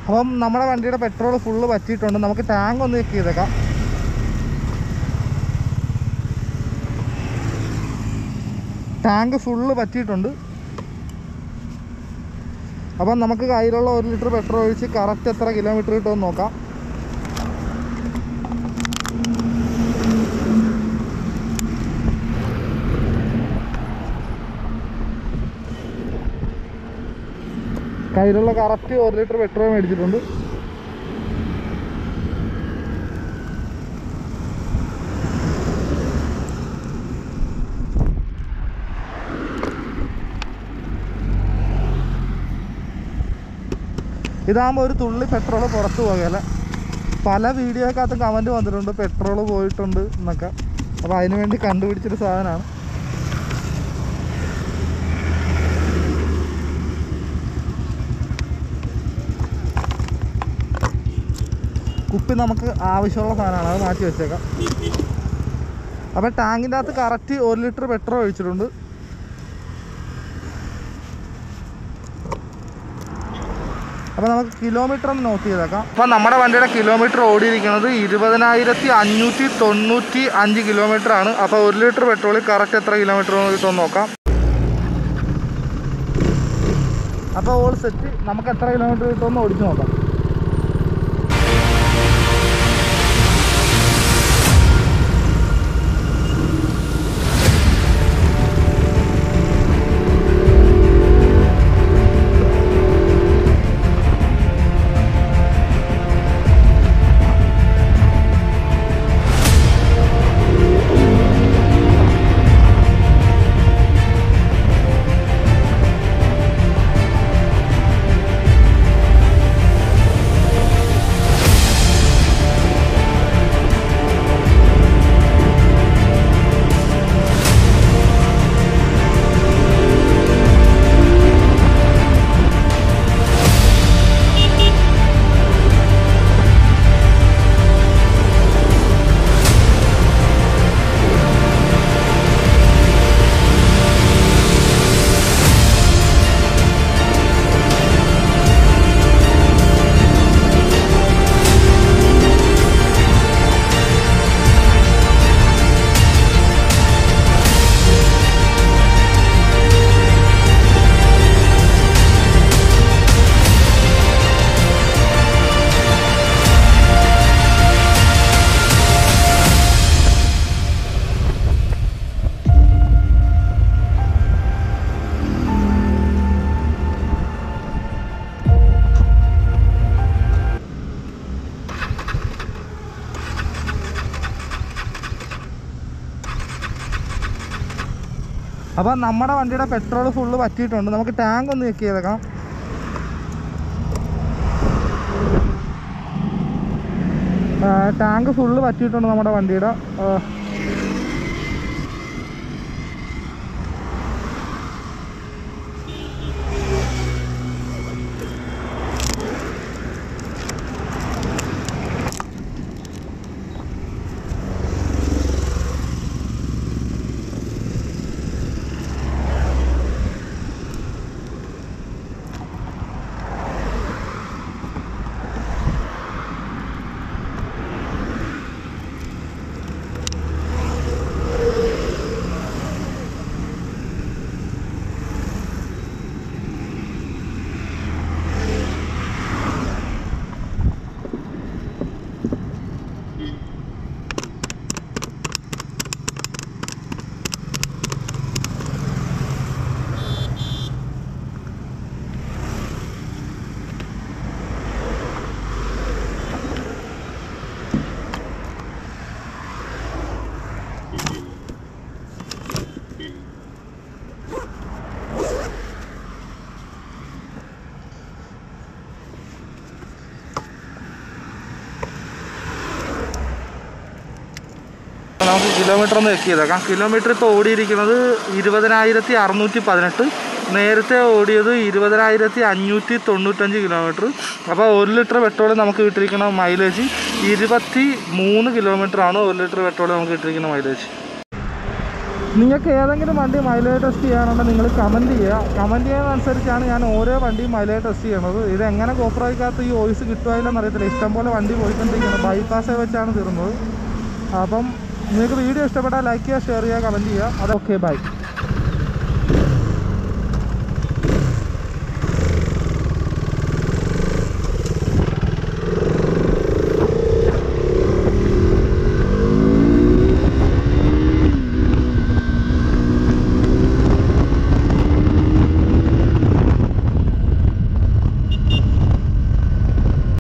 അപ്പം നമ്മുടെ വണ്ടിയുടെ പെട്രോൾ ഫുള്ള് പറ്റിയിട്ടുണ്ട് നമുക്ക് ടാങ്ക് ഒന്ന് ചെക്ക് ചെയ്തേക്കാം ടാങ്ക് ഫുള്ള് പറ്റിയിട്ടുണ്ട് അപ്പം നമുക്ക് കയ്യിലുള്ള ഒരു ലിറ്റർ പെട്രോൾ ഒഴിച്ച് കറക്റ്റ് എത്ര കിലോമീറ്റർ കിട്ടുമെന്ന് നോക്കാം കയ്യിലുള്ള കറക്റ്റ് ഒരു ലിറ്റർ പെട്രോൾ മേടിച്ചിട്ടുണ്ട് ഇതാകുമ്പോൾ ഒരു തുള്ളി പെട്രോൾ പുറത്ത് പോകുകയല്ല പല വീഡിയോക്കകത്തും കമൻറ്റ് വന്നിട്ടുണ്ട് പെട്രോൾ പോയിട്ടുണ്ട് എന്നൊക്കെ അപ്പോൾ അതിന് വേണ്ടി കണ്ടുപിടിച്ചൊരു സാധനമാണ് കുപ്പി നമുക്ക് ആവശ്യമുള്ള സാധനമാണ് അത് മാറ്റി വെച്ചേക്കാം അപ്പോൾ ടാങ്കിൻ്റെ അകത്ത് കറക്റ്റ് ഒരു ലിറ്റർ പെട്രോൾ ഒഴിച്ചിട്ടുണ്ട് അപ്പോൾ നമുക്ക് കിലോമീറ്റർ ഒന്ന് നോട്ട് ചെയ്തേക്കാം അപ്പോൾ നമ്മുടെ വണ്ടിയുടെ കിലോമീറ്റർ ഓടിയിരിക്കുന്നത് ഇരുപതിനായിരത്തി അഞ്ഞൂറ്റി തൊണ്ണൂറ്റി അഞ്ച് കിലോമീറ്റർ ആണ് അപ്പോൾ ഒരു ലിറ്റർ പെട്രോൾ കറക്റ്റ് എത്ര കിലോമീറ്റർ കിട്ടുമെന്ന് നോക്കാം അപ്പോൾ ഓൾ സെറ്റ് നമുക്ക് എത്ര കിലോമീറ്റർ കിട്ടുമെന്ന് ഓടിച്ച് നോക്കാം അപ്പോൾ നമ്മുടെ വണ്ടിയുടെ പെട്രോൾ ഫുള്ള് പറ്റിയിട്ടുണ്ട് നമുക്ക് ടാങ്ക് ഒന്ന് ചെക്ക് ചെയ്തേക്കാം ടാങ്ക് ഫുള്ള് പറ്റിയിട്ടുണ്ട് നമ്മുടെ വണ്ടിയുടെ ആ, നമുക്ക് കിലോമീറ്റർ ഒന്ന് ചെക്ക് ചെയ്തേക്കാം കിലോമീറ്റർ ഇപ്പോൾ ഓടിയിരിക്കുന്നത് ഇരുപതിനായിരത്തി അറുന്നൂറ്റി പതിനെട്ട് നേരത്തെ ഓടിയത് ഇരുപതിനായിരത്തി അഞ്ഞൂറ്റി തൊണ്ണൂറ്റഞ്ച് കിലോമീറ്റർ അപ്പോൾ ഒരു ലിറ്റർ പെട്രോൾ നമുക്ക് കിട്ടിയിരിക്കുന്ന മൈലേജ് ഇരുപത്തി മൂന്ന് കിലോമീറ്റർ ആണ് ഒരു ലിറ്റർ പെട്രോൾ നമുക്ക് കിട്ടിയിരിക്കുന്ന മൈലേജ് നിങ്ങൾക്ക് ഏതെങ്കിലും വണ്ടി മൈലേജ് ടെസ്റ്റ് ചെയ്യാനുണ്ടെങ്കിൽ നിങ്ങൾ കമൻറ്റ് ചെയ്യുക കമൻറ്റ് ചെയ്യുന്നതനുസരിച്ചാണ് ഞാൻ ഓരോ വണ്ടിയും മൈലേജ് ടെസ്റ്റ് ചെയ്യണത് ഇത് എങ്ങനെ കോപ്പറായിക്കകത്ത് ഈ വോയിസ് കിട്ടുമായില്ലെന്ന് അറിയത്തില്ല ഇഷ്ടംപോലെ വണ്ടി പോയിക്കൊണ്ടിരിക്കുന്നത് ബൈപ്പാസേ വെച്ചാണ് തീർന്നത് അപ്പം നിങ്ങൾക്ക് വീഡിയോ ഇഷ്ടപ്പെട്ടാൽ ലൈക്ക് ചെയ്യുക ഷെയർ ചെയ്യുക കമൻറ്റ് ചെയ്യുക അത് ഓക്കെ ബൈ